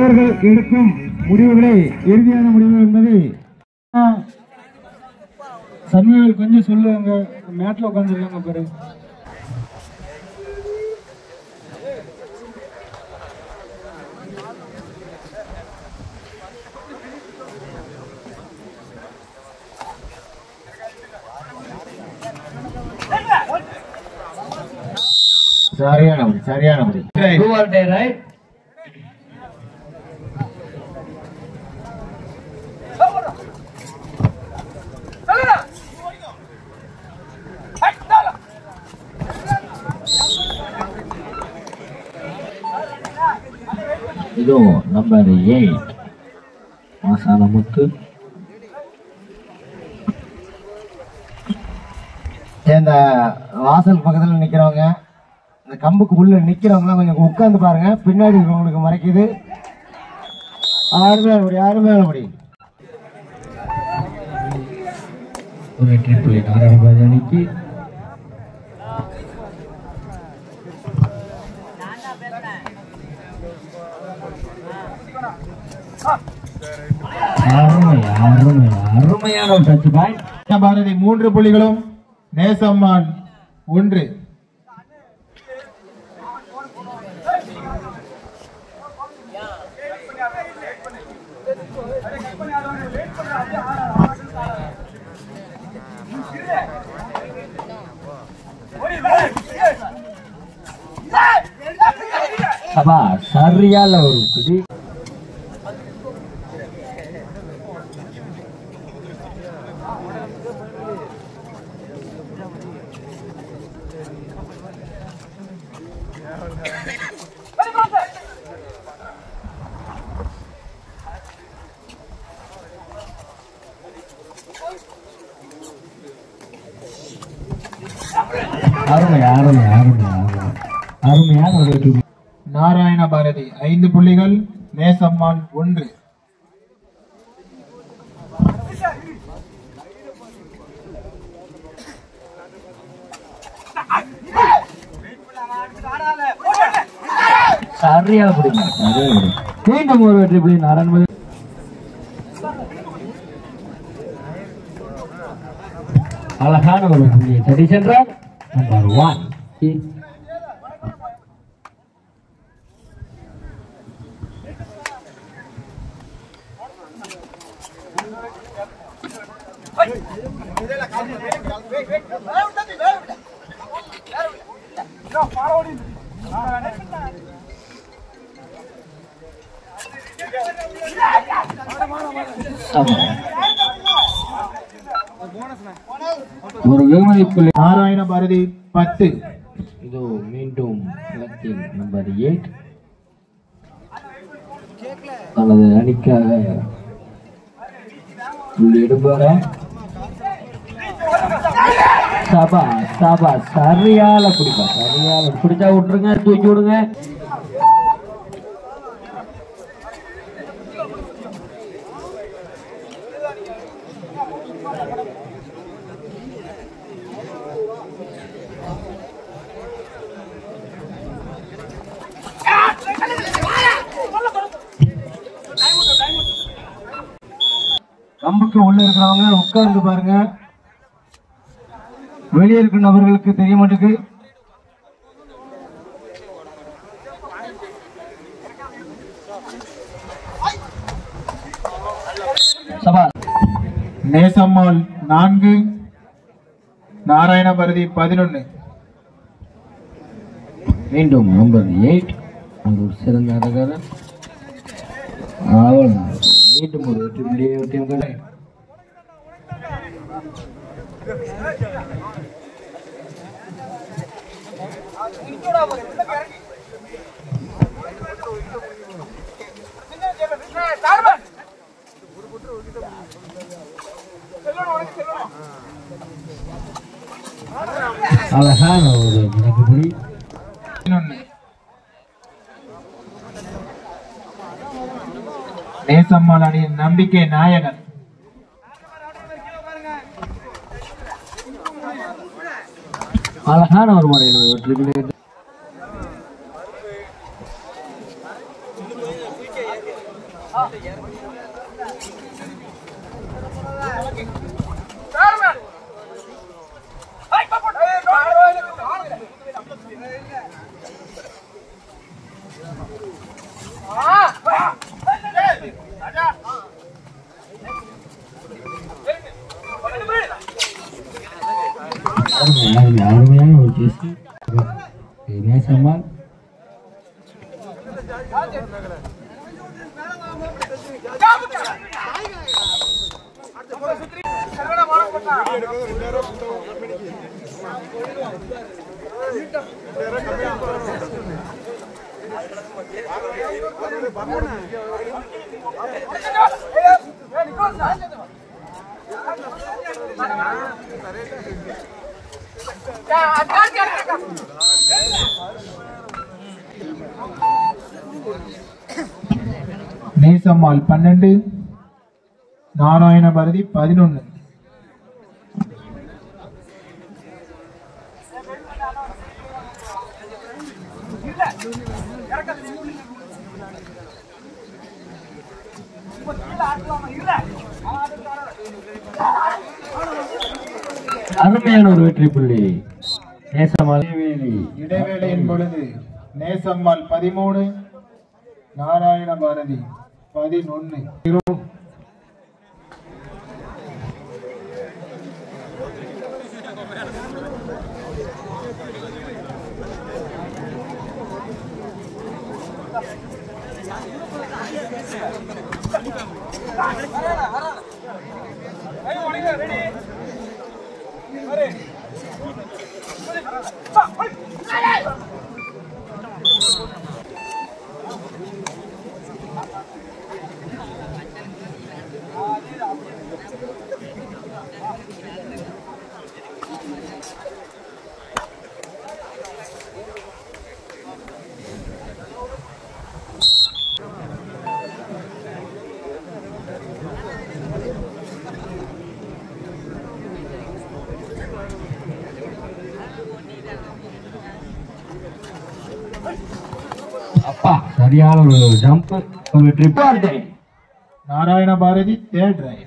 தலைவர்கள் எடுக்கும் முடிவுகளே இறுதியான முடிவு என்பது சமீபல் கொஞ்சம் சொல்லுவாங்க மேட்ல உட்காந்துருக்காங்க பாரு சரியானபடி சரியானபடி Two are there, right? இதோ நம்பர் எயிட் மாசான முத்து இந்த வாசல் பக்கத்தில் நிற்கிறவங்க இந்த கம்புக்கு உள்ள நிற்கிறவங்களாம் கொஞ்சம் உட்காந்து பாருங்க பின்னாடி இருக்கவங்களுக்கு மறைக்குது ஆறுமே அப்படி ஆறுமே அப்படி ஒரு வெற்றி புள்ளி நாராயணபாஜி அணிக்கு அருமை அருமை அருமையான ஒரு டச் பாயிண்ட் பாரதி மூன்று புள்ளிகளும் நேசம்மான் ஒன்று அப்பா சரியால ஒரு பிடி அருமை அருமை அருமை அருமை அருமையான ஒரு வெற்றி நாராயண பாரதி ஐந்து புள்ளிகள் நேசம்மான் ஒன்று சரியா பிடிங்க சரியா பிடிங்க மீண்டும் ஒரு வெற்றி புள்ளி நாராயணபாஜி அழகான ஒரு புள்ளியை தடி சென்றார் நம்பர் ஒன் சமம். ஒரு வெகுமதி புள்ளி நாராயண பாரதி பத்து இதோ மீண்டும் களத்தில் நம்பர் எயிட் தனது அணிக்காக புள்ளி எடுப்பார சபா சபா சரியால பிடிப்பா சரியால பிடிச்சா விட்டுருங்க தூக்கி விடுங்க கம்புக்கு உள்ள இருக்கிறவங்க உட்கார்ந்து பாருங்க வெளியே இருக்கிற நபர்களுக்கு தெரிய மாட்டேங்குது சபா நேசம்மாள் நான்கு நாராயண பாரதி பதினொன்னு மீண்டும் நம்பர் எயிட் அந்த ஒரு சிறந்த ஆட்டக்காரர் அவள் மீண்டும் ஒரு வெற்றி புள்ளியை வெற்றி வந்தார். அழகான ஒரு புள்ளி பதினொன்னு நேசம்மாள் அணியின் நம்பிக்கை நாயகன் அழகான ஒரு முறையில் வெற்றி புள்ளி அருமை அருமை அருமையான ஒரு டேஸ்ட் நேசம்மா நேசம்மாள் பன்னெண்டு நாராயண பாரதி பதினொன்னு அருமையான ஒரு வெற்றி புள்ளி நேசம்மா வேலி இடைவேளையின் பொழுது நேசம்மாள் பதிமூணு நாராயண பாரதி பதினொன்னு அப்பா சரியான ஒரு ஜம்ப் ஒரு வெற்றி புள்ளி நாராயண பாரதி தேர்ட் ரைட்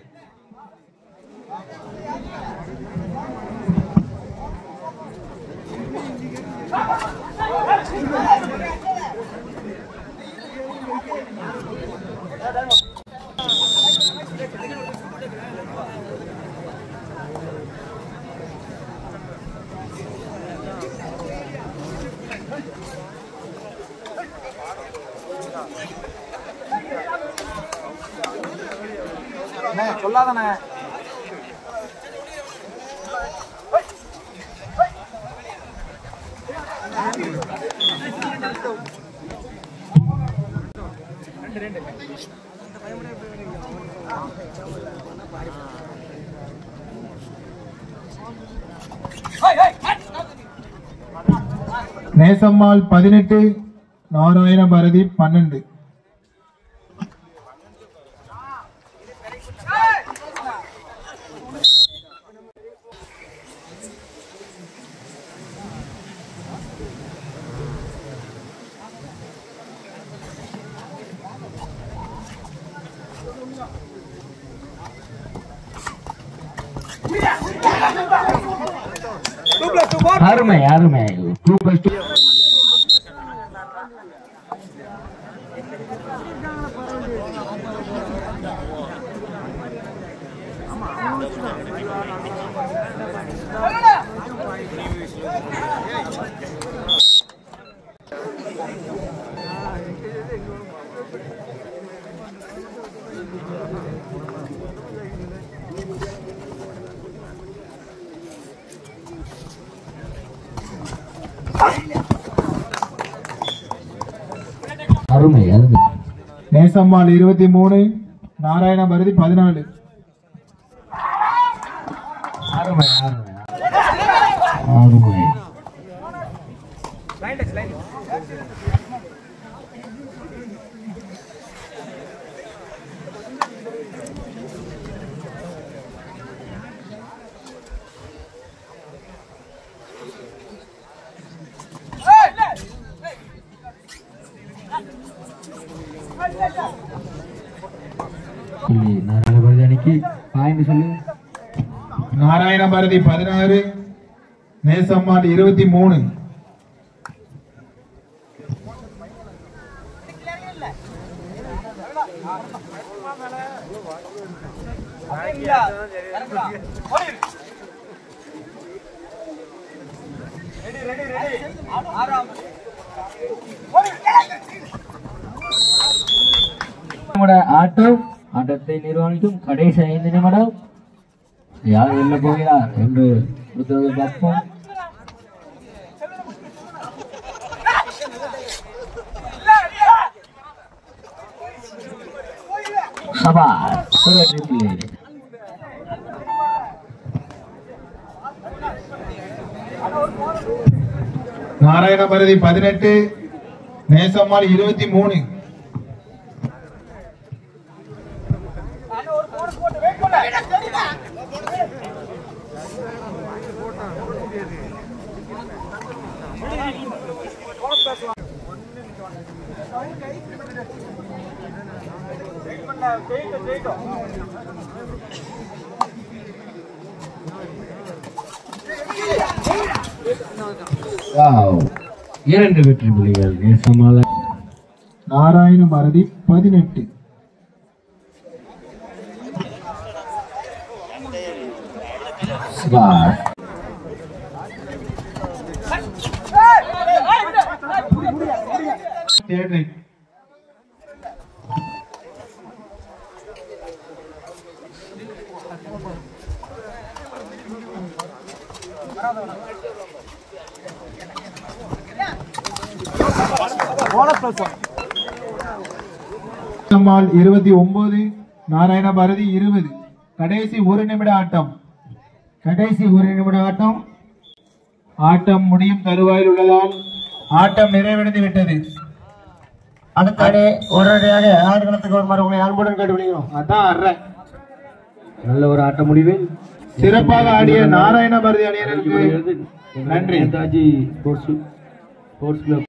நேசம்மாள் பதினெட்டு நாராயண பாரதி பன்னெண்டு அருமை அருமை டூ பிளஸ் டூ அருமை அருமை நேசம்மாள் இருபத்தி மூணு நாராயண பாரதி பதினாலு அருமை அருமை அருமை Hey! புள்ளி நாராயணபுரதி அணிக்கு பாயிண்ட் சொல்லு நாராயண பாரதி பதினாறு நேசம்மாள் இருபத்தி மூணு நிமிட ஆட்டம் ஆட்டத்தை நிர்வகிக்கும் கடைசி ஐந்து நிமிடம் யார் வெல்ல போகிறார் என்று பொறுத்தவரை பார்ப்போம் சபா ஒரு வெற்றி புள்ளி நாராயண பாரதி பதினெட்டு நேசம்மாள் இருபத்தி மூணு வாவ். இரண்டு வெற்றி புள்ளிகள் நேசமால நாராயண பாரதி பதினெட்டு சுபாஷ் தேர்ட் ரைட் நம்மால் இருபத்தி ஒன்பது நாராயண பாரதி இருபது கடைசி ஒரு நிமிட ஆட்டம் கடைசி ஒரு நிமிட ஆட்டம் ஆட்டம் முடியும் தருவாயில் உள்ளதால் ஆட்டம் நிறைவடைந்து விட்டது அடுத்த அணி உடனடியாக ஆடுகளத்துக்கு வருமாறு உங்களை அன்புடன் கேட்டுக்கொள்கிறோம் அதான் அறேன் நல்ல ஒரு ஆட்ட முடிவில் சிறப்பாக ஆடிய நாராயண பாரதி அணியினருக்கு நன்றி நேதாஜி ஸ்போர்ட்ஸ் ஸ்போர்ட்ஸ் கிளப்